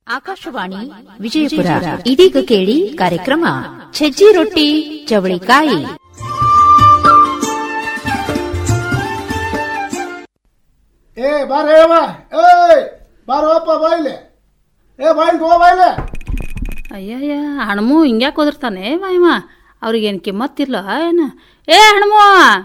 ಆಕಾಶವಾಣಿ ವಿಜಯಪುರ ಇದೀಗ ಕೇಳಿ ಕಾರ್ಯಕ್ರಮ ಸಜ್ಜಿ ರೊಟ್ಟಿ ಚವಳಿಕಾಯಿ ಏ ಬಾರ ಬಾ ಏಯ್ ಬಾರೋಪ್ಪ ಬಾಯ್ಲೆ ಏ ಬಾಯ್ಲ್ ತಗೋ ಬಾಯ್ಲೆ ಅಯ್ಯಯ್ಯ ಹಣ್ಮು ಹಿಂಗ್ಯಾಕೆ ಓದಿರ್ತಾನೆ ಮಾಯಮ್ಮ ಅವ್ರಿಗೇನು ಕಿಮ್ಮತ್ತಿಲ್ಲ ಏನು ಏ ಹಣ್ಮು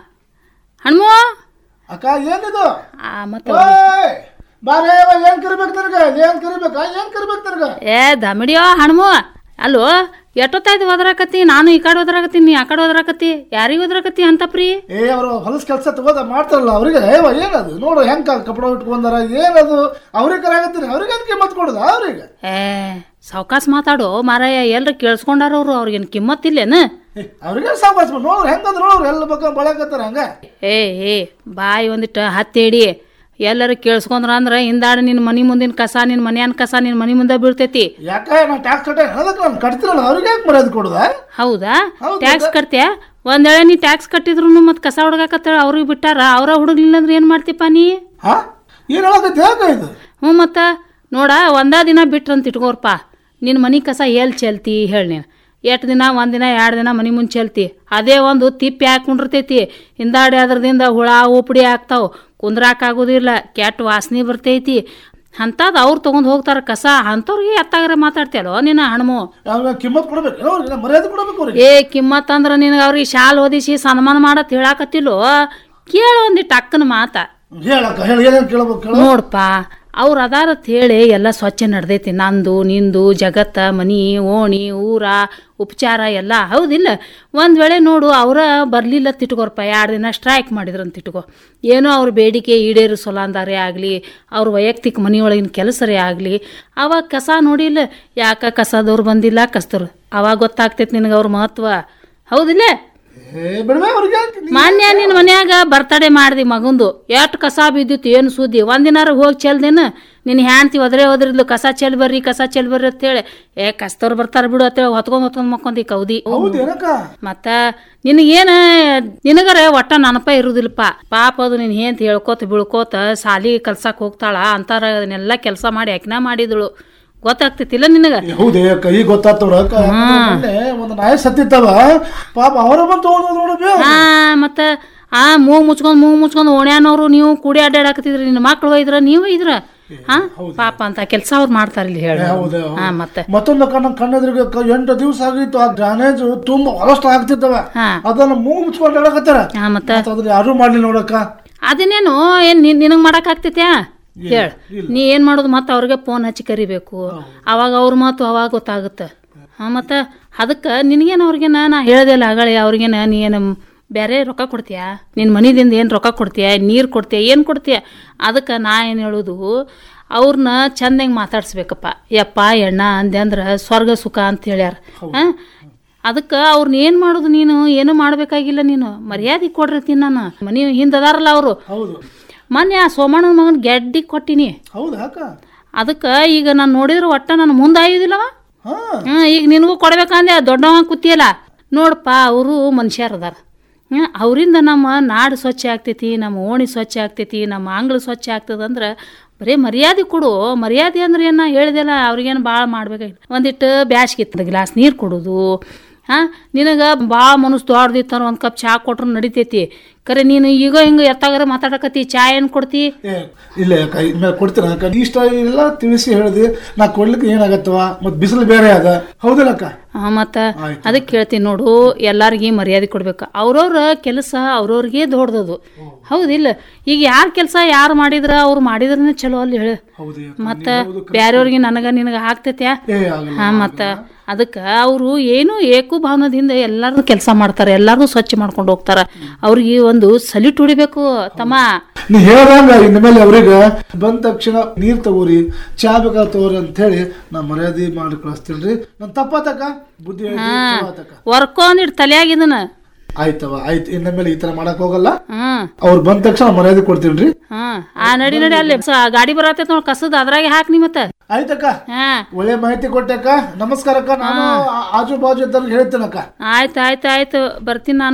ಹಣ್ಮು ಅಕ್ಕ ಏನಿದು ಆ ಮತ್ತೆ ಏಯ್ ಬಾರೇ ಬಾ ಏನ್ ಕರಿಬೇಕು ನನಗ ಏನ್ ಕರಿಬೇಕಾ ಏನ್ ಕರಿಬೇಕು ನನಗ ಏ ದಮಿಡಿಯೋ ಹಣ್ಮು ಅಲ್ಲೋ ಎಷ್ಟೊತ್ತಾಯ್ತು ಓದ್ರಾಕತ್ತಿ ನಾನು ಈ ಕಡೆ ಓದ್ರಾಕತ್ತಿ ನೀ ಆ ಕಡೆ ಓದ್ರಾಕತ್ತಿ ಯಾರಿಗೆ ಓದ್ರಾಕತ್ತಿ ಅಂತ ಪ್ರೀ ಏ ಅವರು ಹೊಲಸ್ ಕೆಲಸ ತಗೋದ ಮಾಡ್ತಾರಲ್ಲ ಅವ್ರಿಗೆ ಏವ ಏನದು ನೋಡು ಹೆಂಗ್ ಕ- ಕಪಡ ಇಟ್ಕೊಂಡಾರ ಏನದು ಅವ್ರಿಗೆ ಕರಾಗತ್ತೀನಿ ಅವ್ರಿಗೆ ಅದಕ್ಕೆ ಮತ್ ಕೊಡುದ ಅವ್ರಿಗೆ ಏ ಸಾವ್ಕಾಸ್ ಮಾತಾಡು ಮಾರಾಯ ಎಲ್ರು ಕೇಳಿಸ್ಕೊಂಡಾರ ಅವ್ರು ಅವ್ರಿಗೇನು ಕಿಮ್ಮತ್ತಿಲ್ಲೇನು ಏ, ಅವ್ರಿಗೆ ಸಾಪಾಸ್ ನೋಡ್ರಿ ಹೆಂಗಂದ್ರ ನೋಡ್ರಿ ಎಲ್ಲ ಬಗ್ಗೆ ಬಳಕತ್ತಾರ ಹಂಗ ಏ ಏ ಬಾಯಿ ಒಂದಿಟ್ಟು ಹತ್ತೇಡಿ ಎಲ್ಲರೂ ಕೇಳಿಸ್ಕೊಂಡ್ರ ಅಂದ್ರೆ ಹಿಂದಾಡ ನಿನ್ನ ಮನೆ ಮುಂದಿನ ಕಸ ನಿನ್ನ ಮನ್ಯಾನ ಕಸ ನಿನ್ನ ಮನೆ ಮುಂದೆ ಬೀಳ್ತೈತಿ ಯಾಕ ನಾ ಟ್ಯಾಕ್ಸ್ ಕಟ್ಟ ಹೇಳದಕ್ಕೆ ನಾನು ಕಟ್ತಿರಲ್ಲ ಅವ್ರಿಗೆ ಯಾಕೆ ಮರ್ಯಾದೆ ಕೊಡುದ ಹೌದಾ ಹೌದು, ಟ್ಯಾಕ್ಸ್ ಕಟ್ತ್ಯಾ ಒಂದ್ ವೇಳೆ ನೀ ಟ್ಯಾಕ್ಸ್ ಕಟ್ಟಿದ್ರು ಮತ್ ಕಸ ಹುಡುಗಾಕತ್ತ ಅವ್ರಿಗೆ ಬಿಟ್ಟಾರ ಅವ್ರ ಹುಡುಗ್ಲಿಲ್ಲ ಅಂದ್ರೆ ಏನ್ ಮಾಡ್ತಿಪ್ಪ ನೀ ಹಾ ಏನ್ ಹೇಳಕತ್ತಿ ಯಾಕ ಇದು ಹ್ಞೂ ಮತ್ತ ನೋಡ ಒಂದ ದಿನ ಬಿಟ್ರಂತ ಇಟ್ಕೋರ್ಪ ನಿನ್ನ ಮನಿ ಕಸ ಎಲ್ಲಿ ಚೆಲ್ತಿ ಹೇಳಿ ನೀನು ಎಷ್ಟು ದಿನ ಒಂದ್ ದಿನ ಎರಡು ದಿನ ಮನಿ ಮುಂದೆ ಚೆಲ್ತಿ ಅದೇ ಒಂದು ತಿಪ್ಪಿ ಹಾಕೊಂಡಿರ್ತೈತಿ ಹಿಂದಾಡಿ ಅದ್ರದಿಂದ ಹುಳ ಉಪ್ಪಡಿ ಆಗ್ತಾವ ಕುಂದ್ರಾಕ್ ಆಗೋದಿಲ್ಲ ಕೆಟ್ಟ ವಾಸನೆ ಬರ್ತೈತಿ ಅಂಥದ್ದು ಅವ್ರು ತೊಗೊಂಡು ಹೋಗ್ತಾರ ಕಸ ಅಂಥವ್ರಿಗೆ ಎತ್ತಾಗ್ರೆ ಮಾತಾಡ್ತೀಯಲ್ಲೋ ನಿನ್ನ ಹಣ್ಮು ಅವ್ರಿಗೆ ಕಿಮ್ಮತ್ ಕೊಡ್ಬೇಕು ಅವ್ರಿಗೆ ಮರ್ಯಾದೆ ಕೊಡ್ಬೇಕು ಅವ್ರಿಗೆ ಏ ಕಿಮ್ಮತ್ ಅಂದ್ರ ನಿನಗೆ ಅವ್ರಿಗೆ ಶಾಲ್ ಓದಿಸಿ ಸನ್ಮಾನ ಮಾಡತ್ ಹೇಳಾಕತ್ತಿಲ್ಲೋ ಕೇಳು ಒಂದಿಟ್ಟು ಅಕ್ಕನ ಮಾತ ಹೇಳಕ್ಕ ಹೇಳಿ ಏನೇನು ಕೇಳ್ಬೇಕು ಕೇಳು ನೋಡ್ಪ ಅವ್ರ ಅದಾರತ್ ಹೇಳಿ ಎಲ್ಲ ಸ್ವಚ್ಛ ನಡ್ದೈತಿ ನಂದು ನಿಂದು ಜಗತ್ತ ಮನಿ ಓಣಿ ಊರ ಉಪಚಾರ ಎಲ್ಲ ಹೌದಿಲ್ಲ ಒಂದ್ ವೇಳೆ ನೋಡು ಅವರ ಬರ್ಲಿಲ್ಲ ತಿಟ್ಕೋರ್ಪ ಎರಡು ದಿನ ಸ್ಟ್ರೈಕ್ ಮಾಡಿದ್ರಂತ ತಿಟ್ಕೋ ಏನೋ ಅವ್ರ ಬೇಡಿಕೆ ಈಡೇರಿಸೋಲ್ಲ ಅಂದಾರೆ ಆಗಲಿ ಅವ್ರ ವೈಯಕ್ತಿಕ ಮನೆಯೊಳಗಿನ ಕೆಲಸರೇ ಆಗಲಿ ಅವಾಗ ಕಸ ನೋಡಿಲ್ಲ ಯಾಕ ಕಸದವ್ರು ಬಂದಿಲ್ಲ ಕಸ್ತರು ಅವಾಗ ಗೊತ್ತಾಗ್ತೈತಿ ನಿನಗೆ ಅವ್ರ ಮಹತ್ವ ಹೌದಿಲ್ಲ ಏ ಬಿಡ್ಬೇ ಅವ್ರಿಗೆ ಯಾಕೆ ನೀ- ಮಾನ್ಯ ನಿನ್ನ ಮನ್ಯಾಗ ಬರ್ತಡೇ ಮಾಡ್ದಿ ಮಗಂದು ಎಷ್ಟು ಕಸ ಬಿದ್ದಿತ್ತು ಏನು ಸುದ್ದಿ ಒಂದಿನಾರ ಹೋಗಿ ಚೆಲ್ದೇನು ನಿನ್ನ ಹ್ಯಾಂಡ್ತಿ ಒದ್ರೆ ಹೋದ್ರಿದ್ಲು ಕಸ ಚೆಲ್ ಬರ್ರಿ ಕಸ ಚೆಲ್ ಬರ್ರಿ ಅಂತೇಳಿ ಏ ಕಸ್ತವ್ರು ಬರ್ತಾರ ಬಿಡು ಅಂತೇಳಿ ಹೊತ್ಕೊಂಡ್ ಹೊತ್ಕೊಂಡ್ ಮಕ್ಕೊಂದಿ ಕೌದಿ ಹೌದು ಏನಕ್ಕ ಮತ್ತ ನಿನಗೇನ ನಿನಗರ ಒಟ್ಟ ನನಪ ಇರುದಿಲ್ಲಪ್ಪ ಪಾಪ ಅದು ನೀನ್ ಏಂತ ಹೇಳ್ಕೋತ ಬೀಳ್ಕೋತ ಸಾಲಿ ಕಲ್ಸಕ್ ಹೋಗ್ತಾಳ ಅಂತಾರ ಅದನ್ನೆಲ್ಲ ಕೆಲಸ ಮಾಡಿ ಯಾಕಿನ ಮಾಡಿದಳು ಗೊತ್ತಾಗ್ತೈತಿಲ್ಲ ನಿನಗ ಏ, ಹೌದೇ ಕೈ ಗೊತ್ತಾತ್ ನೋಡು ಅಕ್ಕ ಮೊನ್ನೆ ಒಂದು ನಾಯಿ ಸತ್ತಿತ್ತವ ಪಾಪ ಅವರ ಬಂದು ತಗೊಂಡ್ ನೋಡು ಬೇ ಹಾ ಮತ್ತ ಆ ಮೂಗ್ ಮುಚ್ಕೊಂಡ್ ಮೂಗ್ ಮುಚ್ಕೊಂಡ್ ಓಣ್ಯಾನವ್ರು ನೀವು ಕೂಡಿ ಅಡ್ಡಾಡಕತ್ತಿದ್ರಿ ನಿನ್ನ ಮಕ್ಳು ಒಯ್ದ್ರ ನೀವು ಇದ್ರ ಹಾ ಪಾಪ ಅಂತ ಕೆಲಸ ಅವ್ರು ಮಾಡ್ತಾರ ಇಲ್ಲಿ ಹೇಳಿ ಹೌದೇ ಹಾ ಮತ್ತೆ ಮತ್ತೊಂದು ಕಣ್ಣ ಕಣ್ಣೆದ್ರಿಗೆ ಕ- ಎಂಟು ದಿವಸ ಆಗಿತ್ತು ಆ ಡ್ಯಾನೇಜ್ ತುಂಬಾ ಹೊಲಸ್ಟ್ ಆಗ್ತಿತ್ತವ ಹಾ ಅದನ್ನ ಮೂಗು ಮುಚ್ಕೊಂಡು ಹೇಳಕತ್ತಾರ ಹಾ ಮತ್ತ ಮತ್ತ್ ಅದನ್ನ ಯಾರು ಮಾಡ್ಲಿ ನೋಡಕ್ಕ ಅದನ್ನೇನು ಏನ್ ನಿನ್- ನಿನಗ್ ಮಾಡಕ್ ಆಗ್ತೈತ್ಯಾ ಹೇಳ ನೀ ಏನ್ ಮಾಡೋದು ಮತ್ತೆ ಅವ್ರಿಗೆ ಫೋನ್ ಹಚ್ಚಿ ಕರಿಬೇಕು ಅವಾಗ ಅವ್ರ ಮಾತು ಅವಾಗ ಗೊತ್ತಾಗುತ್ತೆ ಹಾ ಮತ್ತ ಅದಕ್ಕ ನಿನಗೇನು ಅವ್ರಿಗೇನ ನಾ ಹೇಳ್ದಲ್ಲ ಆಗಳೆ ಅವ್ರಿಗೇನ ನೀ ಏನು ಬೇರೆ ರೊಕ್ಕ ಕೊಡ್ತೀಯಾ ನಿನ್ನ ಮನಿದಿಂದ ಏನು ರೊಕ್ಕ ಕೊಡ್ತೀಯ ನೀರು ಕೊಡ್ತೀಯ ಏನು ಕೊಡ್ತೀಯ ಅದಕ್ಕೆ ನಾ ಏನು ಹೇಳೋದು ಅವ್ರನ್ನ ಚಂದಂಗೆ ಮಾತಾಡ್ಸ್ಬೇಕಪ್ಪ ಯಪ್ಪ ಎಣ್ಣ ಅಂದೆ ಅಂದ್ರೆ ಸ್ವರ್ಗ ಸುಖ ಅಂತ ಹೇಳ್ಯಾರ ಹಾಂ ಅದಕ್ಕೆ ಅವ್ರನ್ನ ಏನು ಮಾಡೋದು ನೀನು ಏನು ಮಾಡಬೇಕಾಗಿಲ್ಲ ನೀನು ಮರ್ಯಾದೆ ಕೊಡ್ರತೀನಿ ನಾನು ಮನೆ ಹಿಂದದಾರಲ್ಲ ಅವರು ಹೌದು ಮೊನ್ನೆ ಆ ಸೋಮಣ್ಣನ ಮಗನ ಗೆಡ್ಡಿ ಕೊಟ್ಟಿನಿ ಹೌದು ಅಕ್ಕ ಅದಕ್ಕೆ ಈಗ ನಾನು ನೋಡಿದ್ರೆ ಒಟ್ಟ ನಾನು ಮುಂದೆ ಆಯುದಿಲ್ಲವ ಹಾ ಹ್ಞೂ ಈಗ ನಿನಗೂ ಕೊಡ್ಬೇಕಂದೆ ದೊಡ್ಡವ ಕೂತಿಯಲ್ಲ ನೋಡಪ್ಪ ಅವರು ಮನುಷ್ಯರು ಅದಾರ ಹ್ಞೂ ಅವರಿಂದ ನಮ್ಮ ನಾಡು ಸ್ವಚ್ಛ ಆಗ್ತೈತಿ ನಮ್ಮ ಓಣಿ ಸ್ವಚ್ಛ ಆಗ್ತೈತಿ ನಮ್ಮ ಆಂಗ್ಲ ಸ್ವಚ್ಛ ಆಗ್ತದಂದ್ರೆ ಬರೀ ಮರ್ಯಾದೆ ಕೊಡು ಮರ್ಯಾದೆ ಅಂದ್ರೆ ಏನು ಹೇಳಿದೆಲ್ಲ ಅವ್ರಿಗೇನು ಭಾಳ ಮಾಡ್ಬೇಕಾಗಿಲ್ಲ ಒಂದಿಟ್ಟು ಬ್ಯಾಸ್ಗೆ ಇತ್ತು ಗ್ಲಾಸ್ ನೀರು ಕೊಡೋದು ಹಾಂ ನಿನಗೆ ಭಾಳ ಮನಸ್ಸು ದೊಡ್ಡದಿತ್ತಾರ ಒಂದು ಕಪ್ ಚಹಾ ಕೊಟ್ರು ನಡಿತೈತಿ ಕರೆ ನೀನು ಈಗ ಹಿಂಗೆ ಎತ್ತಾಗಾರ ಮಾತಾಡಕತ್ತಿ ಚಾ ಏನು ಕೊಡ್ತಿ ಏ ಇಲ್ಲ ಅಕ್ಕ ಇನ್ಮೇಲೆ ಕೊಡ್ತೀನಿ ಅಕ್ಕ ನೀ ಇಷ್ಟ ಎಲ್ಲ ತಿಳಿಸಿ ಹೇಳಿದಿ ನಾ ಕೊಡ್ಲಿಕ್ಕೆ ಏನಾಗತ್ತವ ಮತ್ ಬಿಸಿಲು ಬೇರೆ ಅದ ಹೌದಿಲ್ಲ ಅಕ್ಕ ಹಾಂ ಮತ್ತು ಅದಕ್ಕೆ ಕೇಳ್ತೀನಿ ನೋಡು ಎಲ್ಲಾರ್ಗಿ ಮರ್ಯಾದೆ ಕೊಡ್ಬೇಕು ಅವ್ರವ್ರ ಕೆಲಸ ಅವ್ರವ್ರಿಗೆ ದೊಡ್ಡದು ಹೌದಿಲ್ಲ ಈಗ ಯಾರ ಕೆಲಸ ಯಾರು ಮಾಡಿದ್ರ ಅವ್ರು ಮಾಡಿದ್ರನೇ ಚಲೋ ಅಲ್ಲಿ ಹೇಳು ಹೌದು ಮತ್ತು ಬ್ಯಾರೆಯವ್ರಿಗೆ ನನಗ ನಿನಗ ಆಗ್ತೈತ್ಯಾ ಏ ಆಗಲ್ಲ ಹಾಂ ಮತ್ತು ಅದಕ್ಕೆ ಅವರು ಏನು ಏಕು ಭಾವನದಿಂದ ಎಲ್ಲಾರು ಕೆಲಸ ಮಾಡ್ತಾರೆ ಎಲ್ಲಾರು ಸ್ವಚ್ಛ ಮಾಡ್ಕೊಂಡು ಹೋಗ್ತಾರೆ ಅವ್ರಿಗೆ ಒಂದು ಸಲ್ಯೂಟ್ ಹೊಡಿಬೇಕು ತಮ್ಮ ನೀ ಹೇಳ್ದಂಗ ಇನ್ಮೇಲೆ ಅವ್ರಿಗೆ ಬಂದ ತಕ್ಷಣ ನೀರ್ ತಗೋರಿ ಚಾ ಬೇಕಾ ತಗೋರಿ ಅಂತ ಹೇಳಿ ನಾ ಮರ್ಯಾದೆ ಮಾಡಿ ಕಳಿಸ್ತೀನಿ ನನ್ ತಪ್ಪಾತಕ್ಕ ಬುದ್ಧಿ ಹೇಳಿದ್ರಿ, ಚಲೋ ಆತಕ್ಕ. ವರ್ಕೊಂಡಿಡ್ ತಲೆಯಾಗಿದನ ಆಯ್ತವ ಆಯ್ತು ಇನ್ನ ಮೇಲೆ ಈ ತರ ಮಾಡಕ್ ಹೋಗಲ್ಲ ಹ್ಮ್ ಅವ್ರು ಬಂದ ತಕ್ಷಣ ಮರ್ಯಾದೆ ಕೊಡ್ತೀನಿ ಹ್ಮ್ ಆ ನಡಿ ನಡಿ ಅಲ್ಲಿ ಸ- ಗಾಡಿ ಬರತ್ತೈತ್ ನೋಡ್ ಕಸದ ಅದ್ರಾಗೆ ಹಾಕ್ ನೀ ಮತ್ತ ಆಯ್ತಕ್ಕ ಹಾ ಒಳ್ಳೆ ಮಾಹಿತಿ ಕೊಟ್ಟಕ್ಕ ನಮಸ್ಕಾರಕ್ಕ ನಾನು ಆ- ಆಜು ಬಾಜು ಇದ್ದವ್ರಿಗೆ ಹೇಳ್ತೇನಕ್ಕ ಆಯ್ತು ಆಯ್ತು ಆಯ್ತು ಬರ್ತೀನಿ ನಾನು